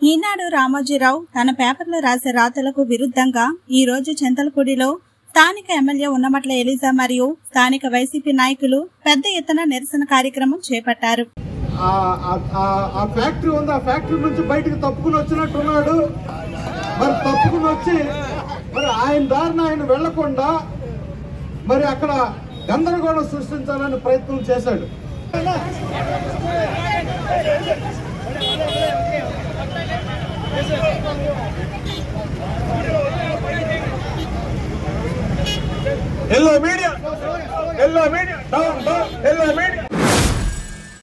ఈనాడు రామోజీరావు తన పేపర్లో రాసే రాతలకు విరుద్ధంగా ఈ రోజు చింతలపూడిలో స్థానిక ఎమ్మెల్యే ఉన్నమట్ల ఎలిజా మరియు స్థానిక వైసీపీ నాయకులు పెద్ద ఎత్తున నిరసన కార్యక్రమం చేపట్టారు ఆ- ఆ- ఆ- ఆ ఫ్యాక్టరీ ఉంది ఆ ఫ్యాక్టరీ నుంచి బయటకు తప్పుకుని వచ్చినట్టున్నాడు మరి తప్పుకుని వచ్చి మరి ఆయన దారిన ఆయన వెళ్లకుండా మరి అక్కడ గందరగోళం సృష్టించాలని ప్రయత్నం చేశాడు Hello media. Hello media. Down, down. Hello media.